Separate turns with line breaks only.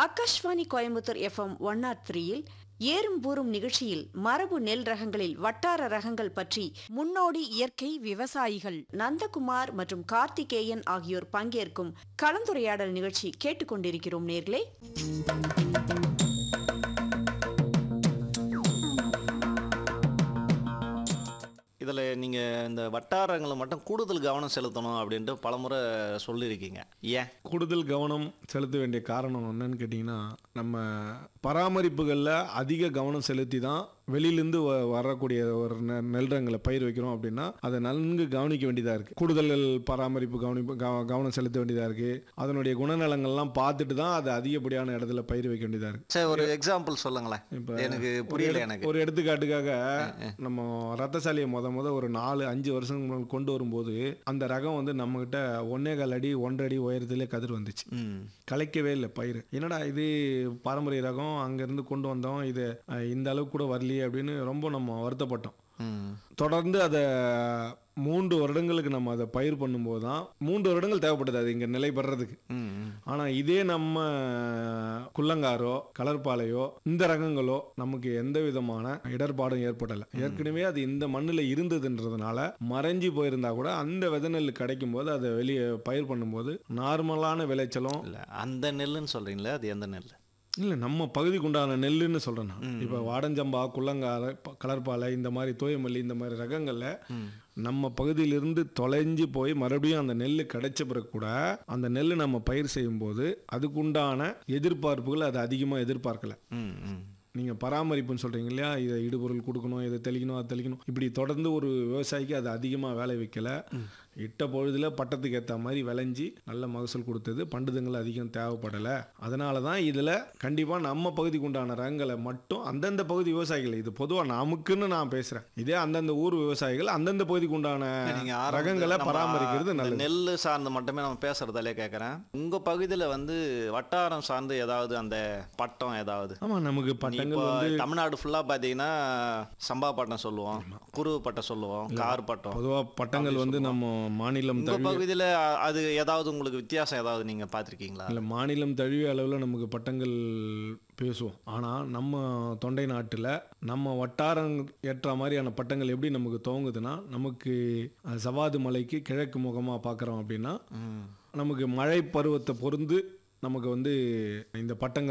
Akashvani Coimbatore FM one nought த்ரீயில் ஏறும் பூரும் நிகழ்ச்சியில் மரபு நெல் ரகங்களில் வட்டார ரகங்கள் பற்றி முன்னோடி இயற்கை விவசாயிகள் நந்தகுமார் மற்றும் கார்த்திகேயன் ஆகியோர் பங்கேற்கும் கலந்துரையாடல் நிகழ்ச்சி கேட்டுக்கொண்டிருக்கிறோம் நேர்களே
இதில் நீங்கள் இந்த வட்டாரங்களை மட்டும் கூடுதல் கவனம் செலுத்தணும் அப்படின்ட்டு பலமுறை சொல்லியிருக்கீங்க ஏன்
கூடுதல் கவனம் செலுத்த வேண்டிய காரணம் என்னன்னு கேட்டிங்கன்னா நம்ம பராமரிப்புகளில் அதிக கவனம் செலுத்தி தான் வெளியிலேருந்து வ வரக்கூடிய ஒரு நெ நெல்றங்களை பயிர் வைக்கிறோம் அப்படின்னா அதை நன்கு கவனிக்க வேண்டியதாக இருக்குது கூடுதல் பராமரிப்பு கவனிப்பு கவ- கவனம் செலுத்த வேண்டியதாக இருக்குது அதனுடைய குணநலங்கள்லாம் பார்த்துட்டு தான் அதை அதிகப்படியான இடத்துல பயிர் வைக்க வேண்டியதாக இருக்குது
சரி ஒரு எக்ஸாம்பிள் சொல்லுங்களேன்
இப்போ
எனக்கு
ஒரு
புரியல
எடு-
எனக்கு
ஒரு எடுத்துக்காட்டுக்காக நம்ம ரத்தசாலியை முத முத ஒரு நாலு அஞ்சு வருஷம் முன்னாடி கொண்டு வரும்போது அந்த ரகம் வந்து நம்மகிட்ட ஒன்னே கால் அடி ஒன்றரை அடி உயரத்திலே கதிர் வந்துச்சு
ம்
கலைக்கவே இல்லை பயிர் என்னடா இது பாரம்பரிய ரகம் அங்கேருந்து கொண்டு வந்தோம் இது அஹ், இந்த அளவுக்கு கூட வரலையே அப்படின்னு ரொம்ப நம்ம வருத்தப்பட்டோம்
ம்
தொடர்ந்து அதை மூன்று வருடங்களுக்கு நம்ம அதை பயிர் பண்ணும்போது தான் மூன்று வருடங்கள் தேவைப்பட்டது அது இங்கே நிலை பெறதுக்கு
ம் ம்.
ஆனால் இதே நம்ம குள்ளங்காரோ கலர்பாலையோ இந்த ரகங்களோ நமக்கு எந்த விதமான இடர்பாடும் ஏற்படலை ஏற்கனவே அது இந்த மண்ணில் இருந்ததுன்றதுனால மறைஞ்சு போயிருந்தா கூட அந்த விதை நெல் கிடைக்கும் போது அதை வெளியே பயிர் பண்ணும்போது நார்மலான விளைச்சலும்
இல்லை அந்த நெல்லுன்னு சொல்கிறீங்களே அது எந்த நெல்
இல்லை நம்ம பகுதிக்கு உண்டான நெல்லுன்னு சொல்கிறேன் நான் இப்போ வாடஞ்சம்பா குள்ளங்கார ப- கலர்பாலை இந்த மாதிரி தோயமல்லி இந்த மாதிரி ரகங்களில் நம்ம பகுதியிலிருந்து தொலைஞ்சு போய் மறுபடியும் அந்த நெல் கிடைச்ச பிறகு கூட அந்த நெல் நம்ம பயிர் செய்யும்போது அதுக்குண்டான எதிர்பார்ப்புகள் அது அதிகமாக எதிர்பார்க்கல
ம் ம்
நீங்கள் பராமரிப்புன்னு சொல்கிறீங்க இல்லையா இதை இடுபொருள் கொடுக்கணும் இதை தெளிக்கணும் அதை தெளிக்கணும் இப்படி தொடர்ந்து ஒரு விவசாயிக்கு அது அதிகமாக வேலை வைக்கல இட்ட பொழுதுல பட்டத்துக்கு ஏற்ற மாதிரி விளைஞ்சி நல்ல மகசூல் கொடுத்தது பண்டுதங்கள் அதிகம் தேவைப்படலை அதனால தான் இதில் கண்டிப்பாக நம்ம பகுதிக்கு உண்டான ரகங்களை மட்டும் அந்தந்த பகுதி விவசாயிகள் இது பொதுவாக நமக்குன்னு நான் பேசுகிறேன் இதே அந்தந்த ஊர் விவசாயிகள் அந்தந்த பகுதிக்கு உண்டான
நீங்க ஆரம்பத்துல
ரகங்களை
நம்ம
பராமரிக்கிறது
இந்த
நல்லது
நெல் சார்ந்து மட்டுமே நம்ம பேசுறதாலே கேட்குறேன் உங்க பகுதியில வந்து வட்டாரம் சார்ந்து ஏதாவது அந்த பட்டம் ஏதாவது
ஆமாம் நமக்கு
இப்போ
பட்டங்கள் வந்து
தமிழ்நாடு ஃபுல்லா பாத்தீங்கன்னா சம்பா பட்டம் சொல்லுவோம் குருவு பட்டம் சொல்லுவோம் கார் பட்டம்
பொதுவாக பட்டங்கள் வந்து நம்ம மாநிலம்
உங்க
தழுவி
பகுதியில அ- அது ஏதாவது உங்களுக்கு வித்தியாசம் ஏதாவது நீங்க பாத்திருக்கீங்களா
இல்லை மாநிலம் தழுவிய அளவில் நமக்கு பட்டங்கள் பேசுவோம் ஆனால் நம்ம தொண்டை நாட்டில் நம்ம வட்டாரம் ஏற்ற மாதிரியான பட்டங்கள் எப்படி நமக்கு துவங்குதுன்னா நமக்கு அஹ், சவாது மலைக்கு கிழக்கு முகமாக பார்க்குறோம் அப்படின்னா
ம்
நமக்கு மழை பருவத்தை பொருந்து நமக்கு வந்து இந்த பட்டங்கள்